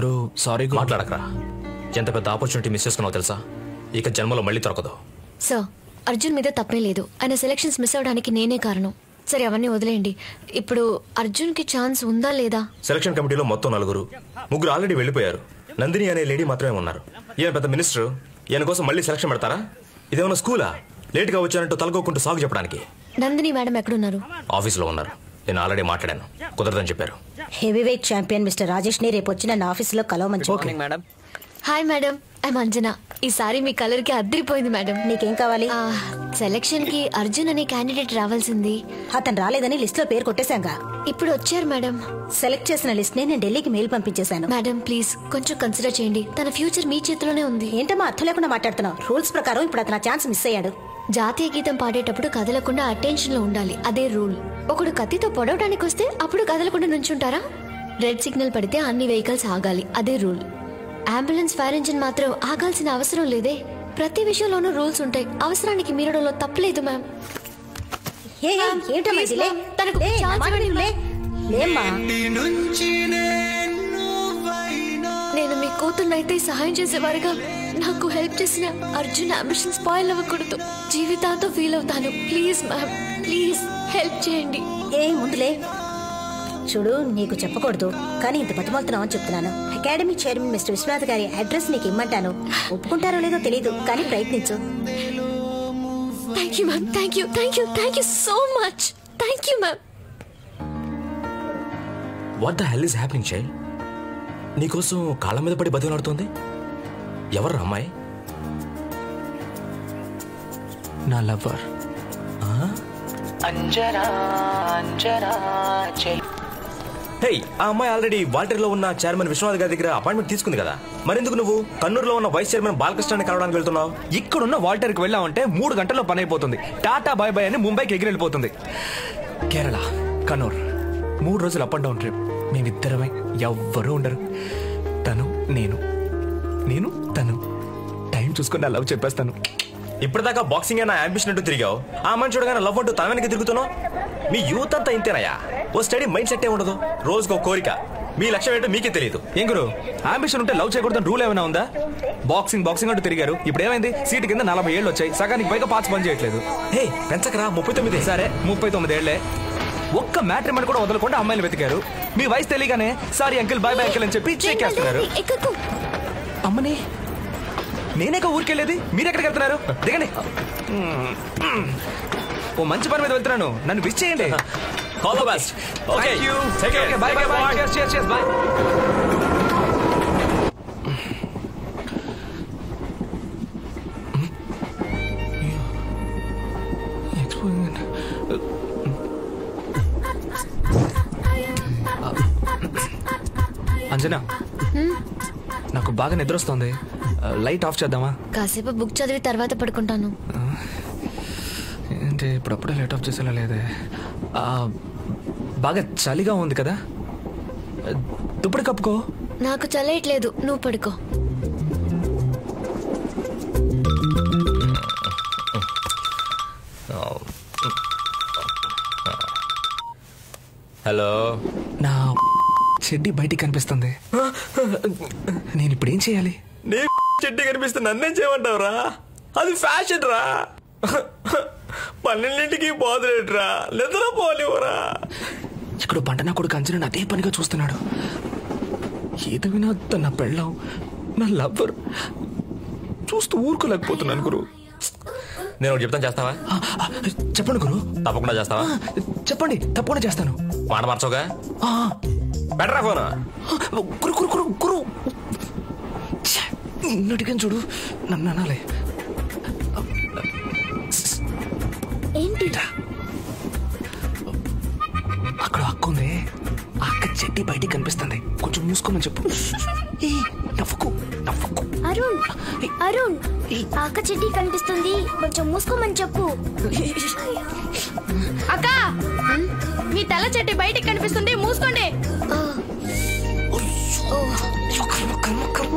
గురు sorry గురు మాట్లాడకరా ఎంత పెద్ద opportunity miss చేసుకున్నావు తెలుసా ఇక జన్మలో మళ్ళీ దొరకదు సార్ అర్జున్ మీద తప్పే లేదు ఆయన సెలక్షన్స్ మిస్ అవడానికి నేనే కారణం సరే అవన్నీ వదిలేయండి ఇప్పుడు అర్జున్కి ఛాన్స్ ఉందా లేదా సెలక్షన్ కమిటీలో మొత్తం నలుగురు ముగ్గురు ఆల్రెడీ వెళ్ళిపోయారు నందిని అనే లేడీ మాత్రమే ఉన్నారు ఈయన పెద్ద మినిస్టర్ ఈయన కోసం మళ్ళీ సెలక్షన్ పెడతారా ఇదేమన్నా స్కూలా లేట్గా వచ్చానంటూ తలకోకుంటూ సాగు చెప్పడానికి నందిని మేడం ఎక్కడున్నారు ఆఫీస్లో ఉన్నారు నేను ఆల్రెడీ మాట్లాడాను కుదరదని చెప్పారు heavy weight champion mister Rajesh ని రేపు వచ్చి నన్ను ఆఫీసులో కలవమని చెప్పు. Madam hi madam I'm Anjana ఈసారి మీ కలర్ కి అద్దరిపోయింది మేడం నీకేం కావాలి సెలక్షన్ కి అర్జున్ అనే క్యాండిడేట్ రావాల్సింది అతను రాలేదని లిస్ట్ లో పేరు కొట్టేశాంగా ఇప్పుడు వచ్చారు మేడం సెలెక్ట్ చేసిన లిస్ట్ నే నేను ఢిల్లీకి మెయిల్ పంపించేశాను మేడం ప్లీజ్ కొంచెం కన్సిడర్ చేయండి తన ఫ్యూచర్ మీ చేతిలోనే ఉంది ఏంటమ్మా అర్థం లేకుండా మాట్లాడుతున్నావు రూల్స్ ప్రకారం ఇప్పుడు అతను ఛాన్స్ మిస్ అయ్యాడు జాతీయ గీతం పాడేటప్పుడు కదలకుండా అటెన్షన్ లో ఉండాలి అదే రూల్ ఒకడు కత్తితో పొడవడానికి వస్తే అప్పుడు కదలకుండా నుంచుంటారా రెడ్ సిగ్నల్ పడితే అన్ని వెహికల్స్ ఆగాలి అదే రూల్ అంబులెన్స్ ఫైర్ ఇంజిన్ మాత్రం ఆగాల్సిన అవసరం లేదే ప్రతి విషయంలోనూ రూల్స్ ఉంటాయి అవసరానికి మీరడంలో తప్పలేదు మ్యామ్ ఏ ఏ, ఏంటమ్మా please, ఇది? లే. ma'am. తనకు లే, నా ఛాన్స్ మాట ఇవ్వండి, విను, లే. లేమ్మా నేను మీ కూతుర్నైతే సహాయం చేసేవారుగా నాకు హెల్ప్ చేసిన అర్జున్ అంబిషన్ స్పాయిల్ అవ్వకూడదు జీవితాంతో ఫీల్ అవుతాను ప్లీజ్ మ్యామ్ ప్లీజ్ హెల్ప్ చేయండి ఏ ముందులే చూడు నీకు చెప్పకూడదు కానీ ఇంత బతిమాలుతున్నావు అని చెప్తున్నాను అకాడమీ చైర్మన్ మిస్టర్ విశ్వనాథ్ గారి అడ్రస్ నీకు ఇమ్మంటాను ఒప్పుకుంటారో లేదో తెలియదు కానీ ప్రయత్నించు thank you ma'am thank you thank you thank you so much thank you ma'am what the hell is happening child నీకోసం కాళ్ళ మీద పడి బతిలాడుతోంది ఎవరు అమ్మాయి నా లవ్వర్ హే ఆ అమ్మాయి ఆల్రెడీ వాల్టర్లో ఉన్న చైర్మన్ విశ్వనాథ్ గారి దగ్గర అపాయింట్మెంట్ తీసుకుంది కదా మరెందుకు నువ్వు కన్నూరులో ఉన్న వైస్ చైర్మన్ బాలకృష్ణాన్ని కలవడానికి వెళ్తున్నావు ఇక్కడున్న వాల్టర్కి వెళ్ళామంటే మూడు గంటల్లో పని అయిపోతుంది టాటా బాయ్ బాయ్ అని ముంబైకి ఎగిరి వెళ్ళిపోతుంది కేరళ కన్నూర్ మూడు రోజులు అప్ అండ్ డౌన్ ట్రిప్ మేమిద్దరమే ఎవ్వరూ ఉండరు తను నేను నేను తను టైం చూసుకుని నా లవ్ చెప్పేస్తాను ఇప్పటిదాకా బాక్సింగ్ అయినా అంబిషన్ అంటూ తిరిగావు ఆ అమ్మాయిని చూడగానే లవ్ అంటూ తన వెనక్కి తిరుగుతున్నావు మీ యూత్ అంతా ఇంతేనయ్యా ఓ స్టడీ మైండ్ సెట్ ఏ ఉండదు రోజుకో కోరిక మీ లక్ష్యం ఏంటో మీకే తెలియదు ఏం గురు అంబిషన్ ఉంటే లవ్ చేయకూడదని రూల్ ఏమైనా ఉందా బాక్సింగ్ బాక్సింగ్ అంటూ తిరిగారు ఇప్పుడు ఏమైంది సీటు కింద నలభై ఏళ్ళు వచ్చాయి సగానికి పైగా పార్ట్స్ పని చేయట్లేదు హే పెంచకరా ముప్పై తొమ్మిది సరే ముప్పై తొమ్మిది ఏళ్లే ఒక్క మ్యాట్రిమని కూడా వదలకుండా అమ్మాయిలు వెతికారు మీ వయసు తెలియగానే sorry uncle bye bye uncle అని చెప్పి చెక్ చేస్తున్నారు ఎక్కకు అమ్మని నేనేక ఊరికెళ్ళేది మీరు ఎక్కడికి వెళ్తున్నారు దిగండి ఓ మంచి పని మీద వెళ్తున్నాను నన్ను విష్ చేయండి all the best okay bye bye bye bye Anjana నాకు బాగా నిద్ర వస్తుంది లైట్ ఆఫ్ చేద్దామా కాసేపు బుక్ చదివి తర్వాత పడుకుంటాను ఏంటి ఇప్పుడప్పుడే లైట్ ఆఫ్ చేసేలా లేదే ఆ, బాగా చలిగా ఉంది కదా దుప్పటి కప్పుకో నాకు చల్లేయట్లేదు నువ్వు పడుకో హలో నా చెడ్డి బయటికి కనిపిస్తుంది నేను ఇప్పుడు ఏం చేయాలి నీ చెట్టు కనిపిస్తే నన్నేం చేయమంటావురా అది ఫ్యాషన్ రా పన్నెండింటికి పోదులేట్రా నిద్ర పోలేవురా ఇక్కడ పంట నా కొడుకు అంజన అదే పనిగా చూస్తున్నాడు ఏది వినా తన పెళ్ళం నా లవ్వర్ చూస్తూ ఊరుకోలేకపోతున్నాను గురు నేను ఒకటి చెప్తాను చేస్తావా ఆ, ఆ, చెప్పండి గురు తప్పకుండా చేస్తావా ఆ, చెప్పండి తప్పకుండా చేస్తాను మాట మార్చోగా ఆ, బెటరా ఫోన్ గురు గురు గురు గురు ఛే, నిన్నటికని చూడు నన్ను అనాలి ఏంటి అక్కడ అక్క ఉంది ఆ అక్క చెడ్డి బయటికి కనిపిస్తుంది కొంచెం మూసుకోమని చెప్పు ఏ నవ్వుకు నవ్వుకు అరుణ్ అరుణ్ అక్క చెడ్డి కనిపిస్తుంది కొంచెం మూసుకోమని చెప్పు అక్క మీ తెల్ల చెట్టు బయటికి కనిపిస్తుంది మూసుకోండి అయ్యో, కర్మ కర్మ కర్మ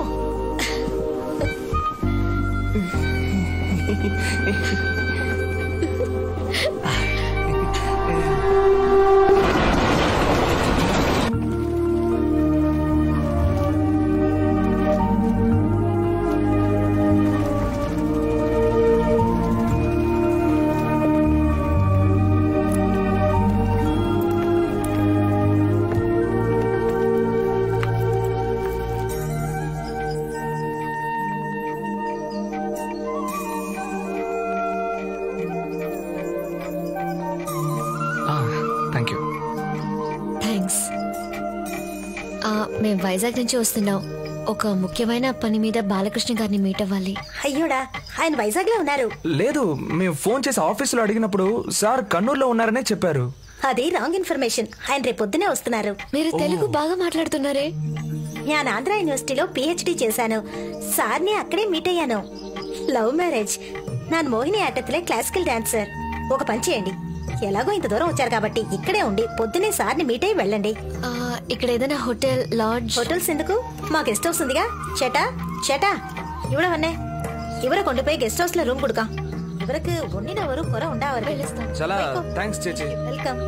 వైజాగ్ నుంచి వస్తున్నాం ఒక ముఖ్యమైన పని మీద బాలకృష్ణ గారిని మీట్ అవ్వాలి అయ్యోడా ఆయన వైజాగ్ లో ఉన్నారు లేదు మేము ఫోన్ చేసి ఆఫీసులో అడిగినప్పుడు సార్ కన్నూరులో ఉన్నారనే చెప్పారు అది రాంగ్ ఇన్ఫర్మేషన్ ఆయన రేపు పొద్దునే వస్తున్నారు మీరు తెలుగు బాగా మాట్లాడుతున్నారే నేను ఆంధ్ర యూనివర్సిటీలో పిహెచ్డి చేశాను సార్ని అక్కడే మీట్ అయ్యాను లవ్ మ్యారేజ్ నాన్ మోహిని ఆటత్లే క్లాసికల్ డాన్సర్ ఒక పని చేయండి ఎలాగో ఇంత దూరం వచ్చారు కాబట్టి ఇక్కడే ఉండి పొద్దునే సార్ని మీట్ అయ్యి వెళ్ళండి ఆ, ఇక్కడ ఏదైనా హోటల్ లాడ్జ్ హోటల్స్ ఎందుకు మా గెస్ట్ హౌస్ ఉందిగా చేటా చేటా ఇవ్వడవన్నే ఇవర కొండపోయి గెస్ట్ హౌస్ లో రూమ్ కొడుకా ఇవరకు ఉన్నినవరు కొర ఉండవరు చాలా థ్యాంక్స్ చేచి వెల్కమ్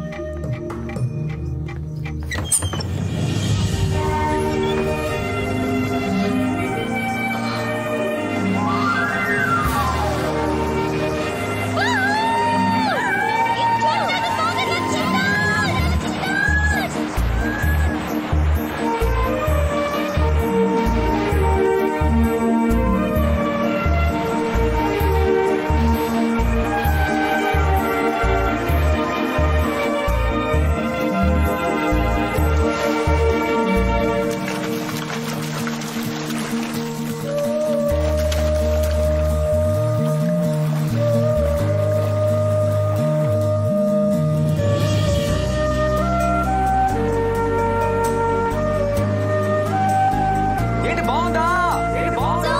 ఏంటి బాగుందా ఏంటి బాగుందా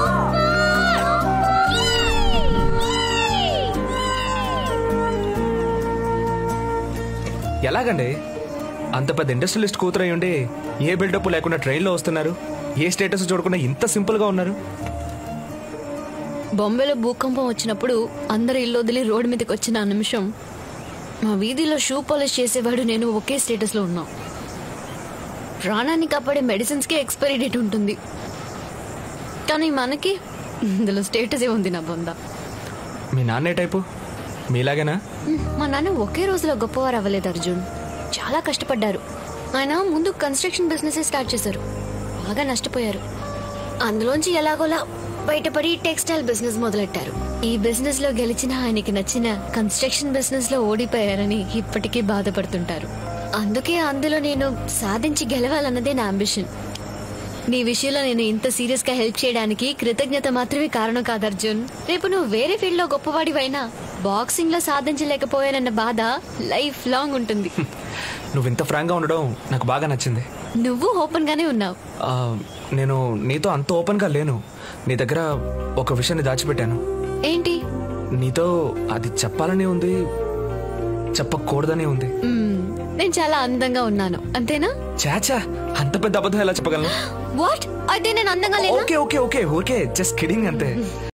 ఎలాగండి అంత పెద్ద ఇండస్ట్రియలిస్ట్ కూతురై ఉండి ఏ బిల్డప్ లేకుండా ట్రైన్లో వస్తున్నారు ఏ స్టేటస్ చూడకుండా ఇంత సింపుల్ గా ఉన్నారు బొంబేలో భూకంపం వచ్చినప్పుడు అందరు ఇల్లు వదిలి రోడ్డు మీదకి వచ్చిన ఆ నిమిషం మా వీధిలో షూ పాలిష్ చేసేవాడు నేను ఒకే స్టేటస్ లో ఉన్నాం ప్రాణాన్ని కాపాడే మెడిసిన్స్ కి ఎక్స్పైరీ డేట్ ఉంటుంది కానీ మనకి ఇందులో స్టేటస్ ఏ ఉంది నా బొంద మీ నాన్నే టైపు మీలాగేనా మా నాన్న ఒకే రోజులో గొప్పవారు అవ్వలేదు అర్జున్ చాలా కష్టపడ్డారు ఆయన ముందు కన్స్ట్రక్షన్ బిజినెస్ స్టార్ట్ చేశారు బాగా నష్టపోయారు అందులోంచి ఎలాగోలా బయటపడి టెక్స్టైల్ బిజినెస్ మొదలెట్టారు ఈ బిజినెస్ లో గెలిచిన ఆయనకి నచ్చిన కన్స్ట్రక్షన్ బిజినెస్ లో ఓడిపోయారని ఇప్పటికీ బాధపడుతుంటారు అందుకే అందులో నేను సాధించి గెలవాలన్నదే నా అంబిషన్ నీ విషయంలో నేను ఇంత సీరియస్ గా హెల్ప్ చేయడానికి కృతజ్ఞత మాత్రమే కారణం కాదు అర్జున్ రేపు నువ్వు వేరే ఫీల్డ్ లో గొప్పవాడివైనా బాక్సింగ్ లో సాధించలేకపోయానన్న బాధ లైఫ్ లాంగ్ ఉంటుంది నువ్వు ఇంత ఫ్రాంక్గా ఉండడం నాకు బాగా నచ్చింది నువ్వు ఓపెన్ గానే ఉన్నావు ఆ, నేను నీతో అంత ఓపెన్గా లేను నీ దగ్గర ఒక విషయాన్ని దాచిపెట్టాను ఏంటి నీతో అది చెప్పాలని ఉంది చెప్పకూడదని ఉంది మ్మ్, నేను చాలా అందంగా ఉన్నాను అంతేనా చాచా అంత పెద్ద అబద్ధం ఎలా చెప్పగలను వాట్ అయితే నేను అందంగా లేనా okay okay okay okay just kidding అంతే